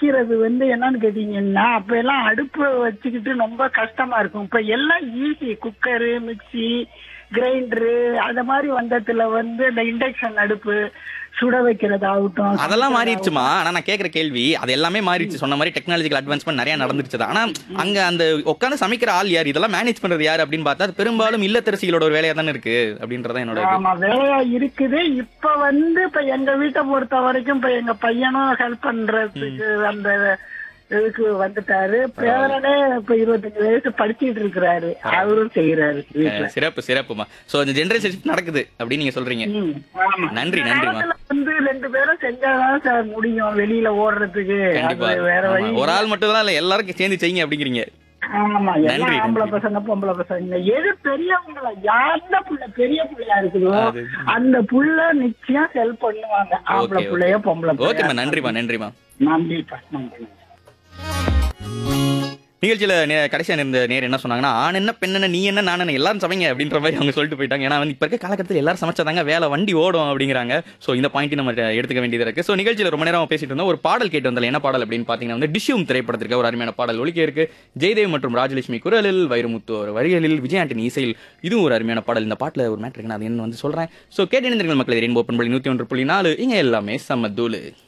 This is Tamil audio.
சமைக்கிறது வந்து என்னன்னு கேட்டீங்கன்னா அப்ப எல்லாம் அடுப்பு வச்சுக்கிட்டு ரொம்ப கஷ்டமா இருக்கும் இப்ப எல்லாம் ஈஸி குக்கரு மிக்ஸி கிரைண்டரு அந்த மாதிரி வந்ததுல வந்து இந்த இண்டக்ஷன் அடுப்பு சுட வைக்கிறது ஆகட்டும் அதெல்லாம் மாறிடுச்சுமா ஆனா நான் கேக்குற கேள்வி அது எல்லாமே மாறிடுச்சு சொன்ன மாதிரி டெக்னாலஜிக்கல் அட்வான்ஸ்மெண்ட் நிறைய நடந்துருச்சு தான். ஆனா அங்க அந்த உட்காந்து சமைக்கிற ஆள் யார் இதெல்லாம் மேனேஜ் பண்றது யார் அப்படின்னு பார்த்தா அது பெரும்பாலும் இல்லத்தரசிகளோட ஒரு வேலையா தானே இருக்கு அப்படின்றத என்னோட இது. ஆமா வேலையா இருக்குது இப்ப வந்து இப்ப எங்க வீட்டை பொறுத்த வரைக்கும் இப்ப எங்க பையனும் ஹெல்ப் பண்றதுக்கு அந்த இதுக்கு வந்துட்டாரு பேரனே இப்ப இருபத்தஞ்சு வயசு படிச்சிட்டு இருக்கிறாரு அவரும் செய்யறாரு வீட்டுல அஹ், சிறப்பு சிறப்புமா சோ இந்த ஜெனரேஷன் ஷிஃப்ட் நடக்குது அப்படின்னு நீங்க சொல்றீங்க ம், ஆமா. நன்றி, இந்த நன்றிம்மா. காலத்துல வந்து ரெண்டு பேரும் செஞ்சாதான் சார் முடியும் வெளியில ஓடுறதுக்கு கண்டிப்பா அது வேற ஆமா. வழி ஒரு ஆள் மட்டும் தான் இல்ல எல்லாரும் சேர்ந்து செய்யுங்க அப்படிங்கிறீங்க ஆமா எல்லாம் நன்றி, ஆம்பளை நன்றி. பசங்க பொம்பளை பசங்க எது பெரியவங்கள யாருந்த புள்ள பெரிய புள்ளையா இருக்குதோ அது- அந்த புள்ள நிச்சயம் ஹெல்ப் பண்ணுவாங்க ஆம்பளை ஓகே, புள்ளையோ பொம்பளை ஓகேம்மா புள்ளையோ நன்றிமா நன்றிமா நன்றிப்பா நன்றி நிகழ்ச்சியில நே- கடைசியா இருந்த நேர் என்ன சொன்னாங்கன்னா ஆண் என்ன பெண் என்ன நீ என்ன நான் என்ன எல்லாரும் சமைங்க அப்படின்ற மாதிரி அவங்க சொல்லிட்டு போயிட்டாங்க ஏன்னா வந்து இப்ப இருக்க காலகட்டத்தில் எல்லாரும் சமைச்சாதாங்க வேலை வண்டி ஓடும் அப்படிங்கிறாங்க சோ இந்த பாயிண்ட் நம்ம எடுத்துக்க வேண்டியது இருக்கு சோ நிகழ்ச்சியில ரொம்ப நேரம் பேசிட்டு இருந்தோம் ஒரு பாடல் கேட்டு வந்தால என்ன பாடல் அப்படின்னு பாத்தீங்கன்னா வந்து டிஷ்யூம் திரைப்படத்திற்கு ஒரு அருமையான பாடல் ஒலிக்க இருக்கு ஜெயதேவ் மற்றும் ராஜலட்சுமி குரலில் வைரமுத்து ஒரு வரிகளில் விஜய் ஆண்டனி இசையில் இதுவும் ஒரு அருமையான பாடல் இந்த பாட்டுல ஒரு மேட்ரு இருக்கு நான் அது என்ன வந்து சொல்றேன் சோ கேட்டு மக்கள் ரெயின்போ பண்பளி நூத்தி ஒன்று புள்ளி நாலு இங்க எல்லாமே சம தூளு